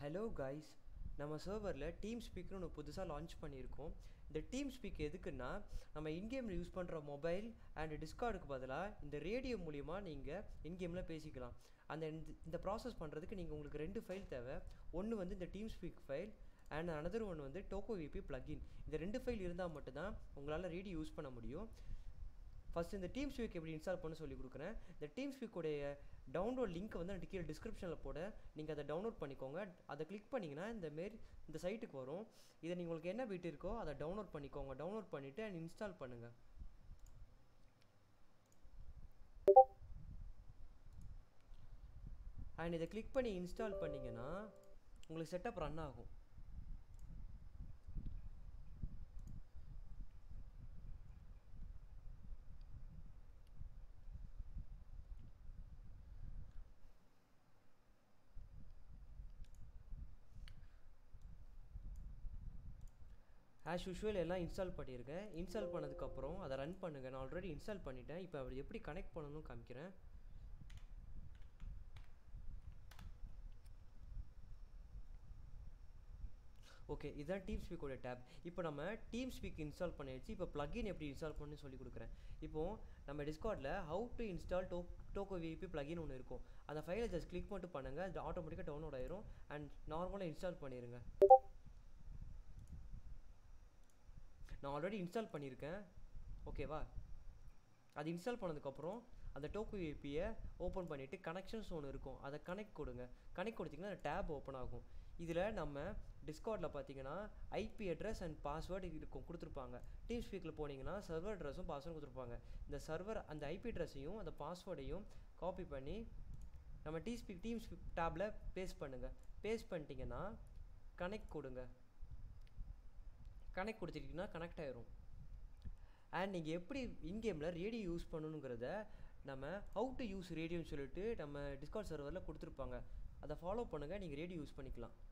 hello guys நம்ம சர்வரில் team speaker ஒன்று புதுசாக லான்ச் பண்ணியிருக்கோம் இந்த டீம் ஸ்பீக் எதுக்குன்னா நம்ம இன்கேமில் யூஸ் பண்ணுற மொபைல் அண்ட் டிஸ்கார்டுக்கு பதிலாக இந்த ரேடியோ மூலிமா நீங்கள் இன்கேமில் பேசிக்கலாம் அந்த இந்த- இந்த ப்ராசஸ் பண்ணுறதுக்கு நீங்கள் உங்களுக்கு ரெண்டு ஃபைல் தேவை ஒன்று வந்து இந்த team speak file and another one வந்து டோக்கோ விபி பிளக்இன் இந்த ரெண்டு ஃபைல் இருந்தால் மட்டும்தான் உங்களால் ரேடியோ யூஸ் பண்ண முடியும் ஃபஸ்ட் இந்த டீம் ஸ்பீக் எப்படி இன்ஸ்டால் பண்ண சொல்லி கொடுக்குறேன் இந்த டீம் ஸ்பீக்கோடைய டவுன்லோட் லிங்க் வந்து நான் கீழே டிஸ்கிரிப்ஷனில் போட நீங்கள் அதை டவுன்லோட் பண்ணிக்கோங்க அதை கிளிக் பண்ணிங்கன்னா இந்த மாரி இந்த சைட்டுக்கு வரும் இதை நீங்கள் உங்களுக்கு என்ன வீட்டு இருக்கோ அதை டவுன்லோட் பண்ணிக்கோங்க டவுன்லோட் பண்ணிவிட்டு அண்ட் இன்ஸ்டால் பண்ணுங்கள் அண்ட் இதை கிளிக் பண்ணி இன்ஸ்டால் பண்ணிங்கன்னா உங்களுக்கு செட்டப் ரன் ஆகும் ஆஸ் யூஷுவல் எல்லாம் இன்ஸ்டால் பண்ணியிருக்கேன் இன்ஸ்டால் பண்ணதுக்கப்புறம் அதை ரன் பண்ணுங்கள் நான் ஆல்ரெடி இன்ஸ்டால் பண்ணிட்டேன் இப்போ அப்படி எப்படி கனெக்ட் பண்ணணும்னு காமிக்கிறேன் ஓகே இதுதான் டீம் ஸ்பீக்கோட டேப் இப்போ நம்ம டீம் ஸ்பீக் இன்ஸ்டால் பண்ணியாச்சு இப்போ plugin எப்படி இன்ஸ்டால் பண்ணு சொல்லி கொடுக்குறேன் இப்போ நம்ம டிஸ்கார்டில் ஹவு டு இன்ஸ்டால் டோ டோக்கோ விபி plugin ஒன்று இருக்கும் அந்த ஃபைலை ஜஸ்ட் கிளிக் மட்டும் பண்ணுங்கள் அது ஆட்டோமேட்டிக்காக டவுன்லோட் ஆயிரும் அண்ட் நார்மலாக இன்ஸ்டால் பண்ணிடுங்க நான் ஆல்ரெடி இன்ஸ்டால் பண்ணியிருக்கேன் ஓகேவா அது இன்ஸ்டால் பண்ணதுக்கப்புறம் அந்த டோக்கு ஏபியை ஓப்பன் பண்ணிவிட்டு கனெக்ஷன்ஸ் ஒன்று இருக்கும் அதை கனெக்ட் கொடுங்க கனெக்ட் கொடுத்தீங்கன்னா டேப் ஓப்பன் ஆகும் இதில் நம்ம டிஸ்கார்டில் பார்த்தீங்கன்னா ஐபி அட்ரஸ் அண்ட் பாஸ்வேர்டு இருக்கும் கொடுத்துருப்பாங்க டீம் ஸ்பீக்கில் போனீங்கன்னா சர்வர் அட்ரஸும் பாஸ்வேர்டும் கொடுத்துருப்பாங்க இந்த சர்வர் அந்த ஐபி அட்ரஸையும் அந்த பாஸ்வேர்டையும் காப்பி பண்ணி நம்ம டீ ஸ்பீக் டீம் ஸ்பீக் டேப்பில் பேஸ்ட் பண்ணுங்கள் பேஸ்ட் பண்ணிட்டீங்கன்னா கனெக்ட் கொடுங்க கனெக்ட் கொடுத்துட்டீங்கன்னா கனெக்ட் ஆயிரும் அண்ட் நீங்கள் எப்படி இன்கேமில் ரேடியோ யூஸ் பண்ணணுங்கிறத நம்ம ஹவு டு யூஸ் ரேடியோன்னு சொல்லிட்டு நம்ம டிஸ்கார்ட் சர்வரில் கொடுத்துருப்பாங்க அதை ஃபாலோ பண்ணுங்கள் நீங்கள் ரேடியோ யூஸ் பண்ணிக்கலாம்